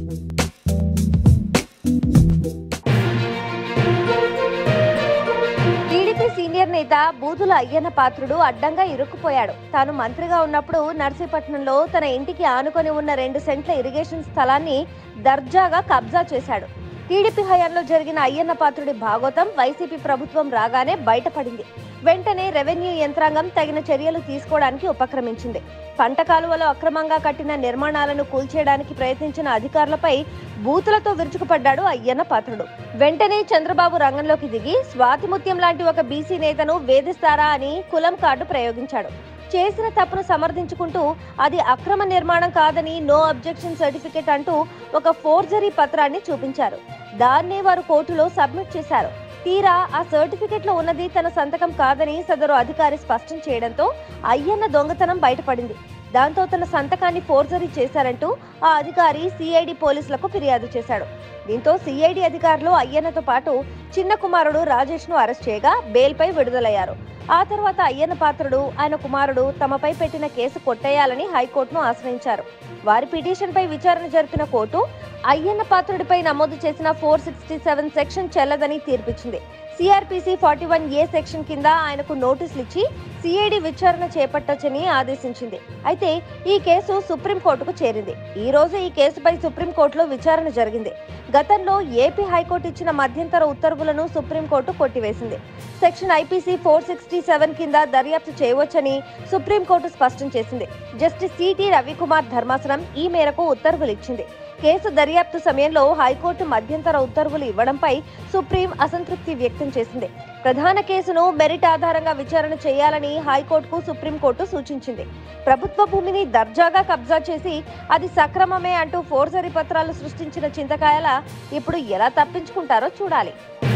TDP senior నేత బూదుల అయ్యన్న పాత్రుడు అడ్డంగా ఇరుక్కుపోయాడు తాను మంత్రిగా ఉన్నప్పుడు నర్సీపట్నంలో తన ఇంటికి ఆనుకొని ఉన్న రెండు సెంట్ల ఇరిగేషన్ స్థలాన్ని దర్జాగా కబ్జా చేశాడు టీడీపీ హయాంలో జరిగిన అయ్యన్న పాత్రుడి భాగోతం వైసీపీ ప్రభుత్వం రాగానే బయటపడింది వెంటనే రెవెన్యూ యంత్రాంగం తగిన చర్యలు తీసుకోవడానికి ఉపక్రమించింది పంట కాలువలో అక్రమంగా కట్టిన నిర్మాణాలను కూల్చేయడానికి ప్రయత్నించిన అధికారులపై బూతులతో విరుచుకుపడ్డాడు అయ్యన్న పాత్రుడు వెంటనే చంద్రబాబు రంగంలోకి దిగి స్వాతిముత్యం లాంటి ఒక బీసీ నేతను వేధిస్తారా అని కులం కార్డు ప్రయోగించాడు చేసిన తప్పును సమర్థించుకుంటూ అది అక్రమ నిర్మాణం కాదని నో అబ్జెక్షన్ సర్టిఫికెట్ అంటూ ఒక ఫోర్జరీ పత్రాన్ని చూపించారు దాన్నే వారు కోర్టులో సబ్మిట్ చేశారు తీరా ఆ సర్టిఫికెట్ లో ఉన్నది తన సంతకం కాదని సదరు అధికారి స్పష్టం చేయడంతో అయ్యన్న దొంగతనం బయటపడింది దాంతో తన సంతకాన్ని ఫోర్జరీ చేశారంటూ ఆ అధికారి సిఐడి పోలీసులకు ఫిర్యాదు చేశాడు దీంతో సిఐడి అధికారులు అయ్యన్నతో పాటు చిన్న కుమారుడు రాజేష్ ను అరెస్ట్ చేయగా బెయిల్పై విడుదలయ్యారు ఆ తర్వాత అయ్యన్న పాత్రుడు ఆయన కుమారుడు తమపై పెట్టిన కేసు కొట్టేయాలని హైకోర్టును ఆశ్రయించారు వారి పిటిషన్పై విచారణ జరిపిన కోర్టు అయ్యన్న పాత్రుడిపై నమోదు చేసిన ఫోర్ సిక్స్టీ సెవెన్ సెక్షన్ చెల్లదని తీర్పిచ్చింది CrPC forty one A section కింద ఆయనకు నోటీసులు ఇచ్చి సిఐడి విచారణ చేపట్టొచ్చని ఆదేశించింది అయితే ఈ కేసు సుప్రీంకోర్టుకు చేరింది ఈ రోజు ఈ కేసుపై సుప్రీంకోర్టులో విచారణ జరిగింది గతంలో ఏపీ హైకోర్టు ఇచ్చిన మధ్యంతర ఉత్తర్వులను సుప్రీంకోర్టు కొట్టివేసింది section IPC four sixty seven కింద దర్యాప్తు చేయవచ్చని సుప్రీంకోర్టు స్పష్టం చేసింది జస్టిస్ సిటి రవికుమార్ ధర్మాసనం ఈ మేరకు ఉత్తర్వులు ఇచ్చింది కేసు దర్యాప్తు సమయంలో హైకోర్టు మధ్యంతర ఉత్తర్వులు ఇవ్వడంపై సుప్రీం అసంతృప్తి వ్యక్తం చేసింది ప్రధాన కేసును మెరిట్ ఆధారంగా విచారణ చేయాలని హైకోర్టుకు సుప్రీంకోర్టు సూచించింది ప్రభుత్వ భూమిని దర్జాగా కబ్జా చేసి అది సక్రమమే అంటూ ఫోర్జరీ పత్రాలు సృష్టించిన చింతకాయల ఇప్పుడు ఎలా తప్పించుకుంటారో చూడాలి